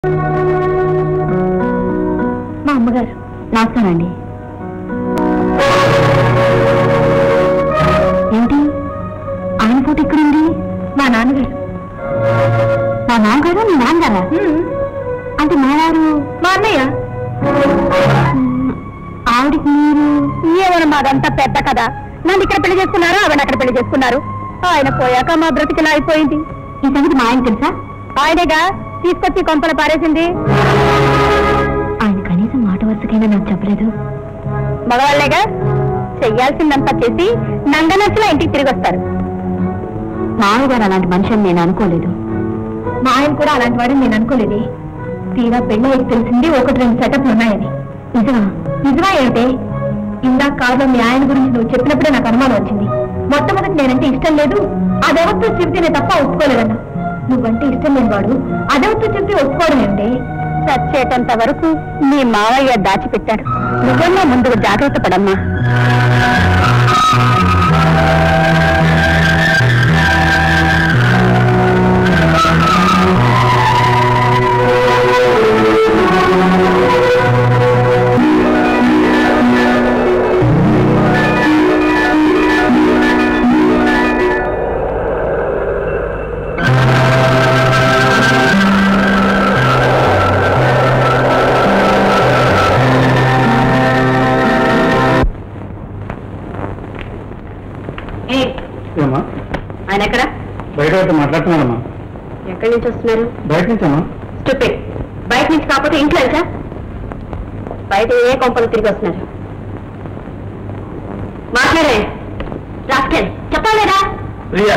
మా అమ్మగారు నమస్కారం అండి ఏంటి ఆయన ఫోటో ఎక్కడుంది మా నాన్నగారు మా నాన్నగారు మీ నాన్నగారా అంటే మా వారు మా అన్నయ్య ఆవిడికి మీరు ఏమన్నా మాదంతా పెద్ద కదా నన్ను ఇక్కడ పెళ్లి చేసుకున్నారు ఆవిడ అక్కడ పెళ్లి చేసుకున్నారు ఆయన పోయాక మా బ్రతికిలా అయిపోయింది ఈ సంగతి మా ఆయన తెలుసా ఆయనేగా తీసుకొచ్చి కొంపలు పారేసింది ఆయన కనీసం మాట వరుసకైనా నాకు చెప్పలేదు మగవాళ్ళేగా చెయ్యాల్సిందంతా చేసి నంగనచ్చిలా ఇంటికి తిరిగి వస్తారు మామయ్య గారు అలాంటి మనిషి అని నేను అనుకోలేదు మా ఆయన కూడా అలాంటి వాడని నేను అనుకోలేదు తీరా పెళ్ళి అయ్యి తెలిసింది ఒకటి రెండు సెటప్లు ఉన్నాయని నిజమా నిజమా ఏంటే ఇందాక కారులో మీ ఆయన గురించి నువ్వు చెప్పినప్పుడే నాకు అనుమానం వచ్చింది మొట్టమొదటి నేనంటే ఇష్టం లేదు అదెవరితో చెబితేనే తప్ప ఒప్పుకోలేదన్నా నువ్వంటే ఇష్టం లేని వాడు అదెవరితో చెబితే ఒప్పుకోవడం ఏంటి చచ్చేటంత వరకు మీ మావయ్య దాచిపెట్టాడు నిజంగా ముందుకు జాగ్రత్త పడమ్మా ఏమా ఆయన ఎక్కడ బయట అయితే మాట్లాడుతున్నానమ్మా ఎక్కడి నుంచి వస్తున్నారు బయట నుంచమ్మా స్టూపిడ్ బయట నుంచి కాకపోతే ఇంట్లో వెళ్తా బయట ఏ కొంపలు తిరిగి వస్తున్నారు మాట్లాడే రాస్కెల్ చెప్పాలేదా ప్రియా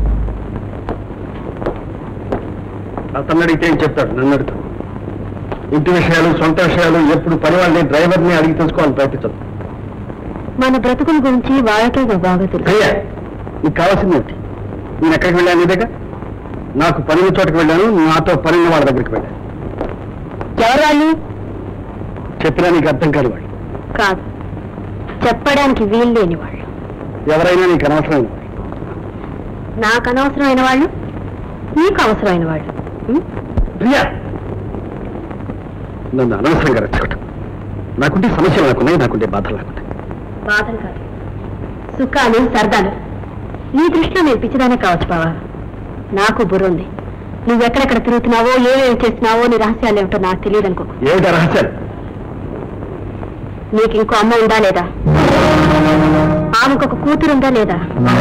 అతను అడిగితే ఏం చెప్తాడు నన్ను అడుగు ఇంటి విషయాలు సొంత విషయాలు ఎప్పుడు పని వాళ్ళని డ్రైవర్ని అడిగి తెలుసుకోవాలని ప్రయత్నించదు మన బ్రతుకుల గురించి వాళ్ళకే బాగా తెలుసు ప్రియా నీకు కావాల్సింది ఏంటి నేను ఎక్కడికి వెళ్ళాను నీ దగ్గర నాకు పని ఉన్న చోటకి వెళ్ళాను నాతో పని ఉన్న వాళ్ళ దగ్గరికి వెళ్ళాను ఎవరు వాళ్ళు చెప్పినా నీకు అర్థం కాదు వాళ్ళు కాదు చెప్పడానికి వీలు లేని వాళ్ళు ఎవరైనా నీకు అనవసరం నాకు అనవసరమైన వాళ్ళు నీకు అవసరమైన వాళ్ళు ఉం? ప్రియా నన్ను అనవసరంగా రెచ్చగొట్టు నాకుంటే సమస్యలు నాకున్నాయి నాకుంటే బాధలు నాకున్నాయి బాధలు కాదు సుఖాలు సరదాలు నీ దృష్టిలో నేను పిచ్చిదానే కావచ్చు బావా నాకు బుర్ర ఉంది నువ్వు ఎక్కడెక్కడ తిరుగుతున్నావో ఏమేమి చేస్తున్నావో నీ రహస్యాలు ఏమిటో నాకు తెలియదు అనుకో ఏమిటా రహస్యాలు నీకు ఇంకో అమ్మ ఉందా లేదా ఆమెకు ఒక కూతురు ఉందా లేదా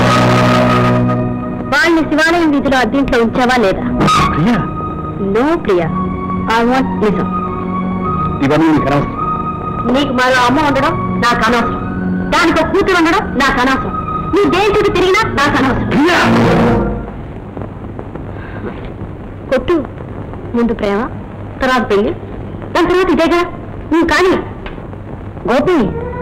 వాళ్ళని శివాలయం వీధిలో అద్దీంట్లో ఉంచావా లేదా Priya no Priya I want నిజం ఇవన్నీ నీకు అనవసరం నీకు మరో అమ్మ ఉండడం నాకు అనవసరం దానికి ఒక కూతురు ఉండడం నాకు అనవసరం నీ దేని చుట్టూ తిరిగినా నాకు అనవసరం ప్రియా కొట్టు ముందు ప్రేమ తర్వాత పెళ్లి దాని తర్వాత ఇదేగా నువ్వు కానీ గోపి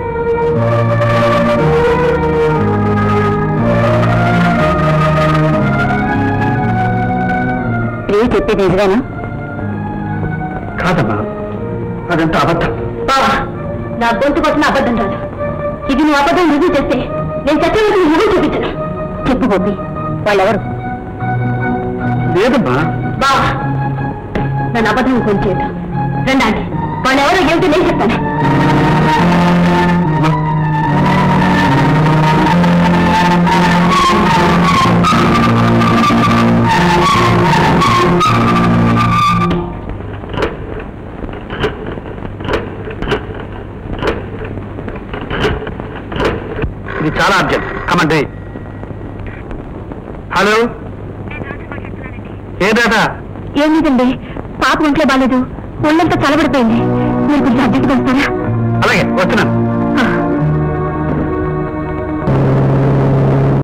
ప్రియ చెప్పేది నిజమేనా కాదమ్మా అదంతా అబద్ధం బావా నా గొంతు కోసం అబద్ధం రాదు ఇది నువ్వు అబద్ధం రుజువు చేస్తే నేను చచ్చేందుకు నువ్వు రుజువు చూపించను చెప్పు గోపి వాళ్ళెవరు లేదమ్మా బావా నన్ను అబద్ధం కొంచేద్దాం రండి వాళ్ళెవరో ఏమిటి నేను చెప్తాను ఇది చాలా అర్జెంట్ కమండి హలో ఏదాదా ఏం లేదండి పాప ఒంట్లో బాలేదు ఒళ్ళంతా చలబడిపోయింది మీరు కొంచెం అర్జెంట్గా వస్తారా అలాగే వస్తున్నాను